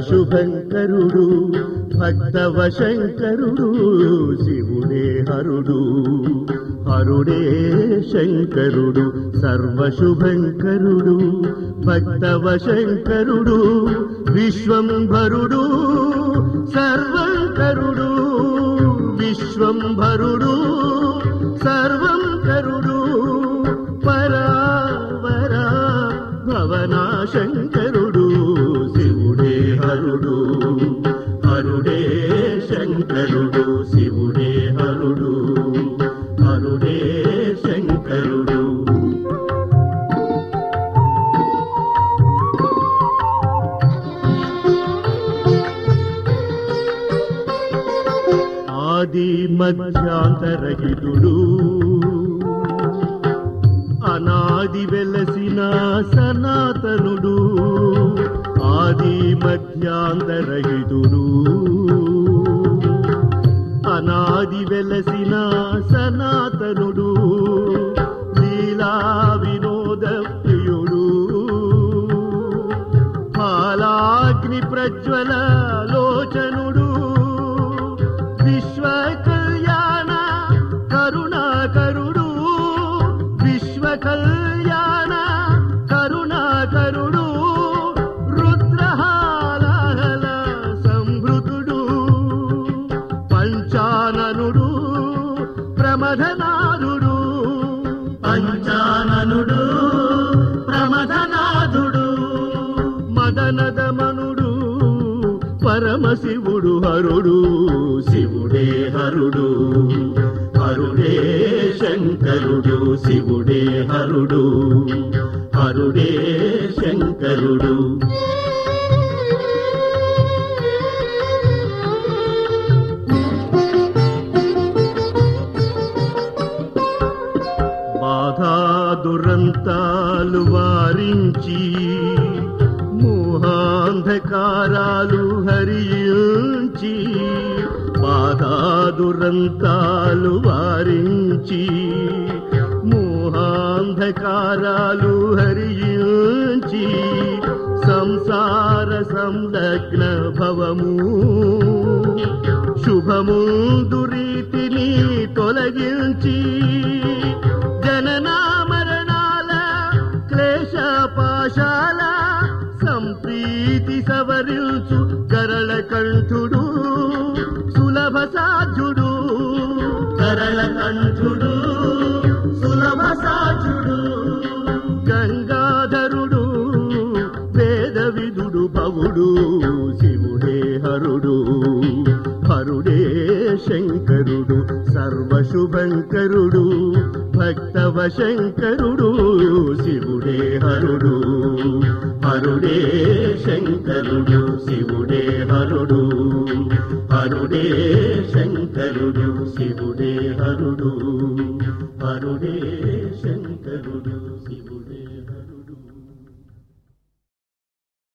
సర్వశుభంకరుడు భక్తవ శంకరుడు శివుడే హరుడు హరుడే శంకరుడు సర్వశుభంకరుడు భక్తవ శంకరుడు విశ్వంభరుడు సర్వంకరుడు విశ్వంభరుడు సర్వంకరుడు పరావరా భవనాశంకరుడు శివుడే హరుడు హరుడే శంకరుడు శివుడే హరుడు హరుడే శంకరుడు ఆది మధ్యాంతరహితుడు అనాది వెలసిన సనాతనుడు ఆది మధ్యాంతరహితుడు అనాది వెలసిన సనాతనుడు లీలా వినోద ప్రియుడు పాలాగ్ని ప్రజ్వల లోచనుడు విశ్వ కళ్యాణ కరుణాకరుడు విశ్వ కళ్యాణ కరుణాకరుడు రుద్రహాలహల సంభృతుడు పంచాననుడు ప్రమథనాథుడు పంచాననుడు ప్రమథనాథుడు మదనదమనుడు పరమశివుడు హరుడు శివుడే హరుడు హరుడే శంకరుడు శివుడే హరుడు హరుడే శంకరుడు బాధా దురంతాలు వారించి మోహాంధకారాలు హరించి బాధా దురంతాలు వారించి మోహాంధకారాలు హరించి సంసార సంలగ్న భవము శుభము దురీతిని తొలగించి జననా మరణాల క్లేశ పాశాల సంప్రీతి సవరించు గరళ కంఠుడు సులభ సాధ్యుడు గరళ కంఠుడు సులభ సాధ్యుడు గంగాధరుడు వేద విదుడు భవుడు శివుడే హరుడు హరుడే శంకరుడు సర్వశుభంకరుడు భక్తవ శంకరుడు శివుడే హరుడు హరుడే శంకరుడు శివుడే హరుడు హరుడే శంకరుడు శివుడే హరుడు హరుడే శంకరుడు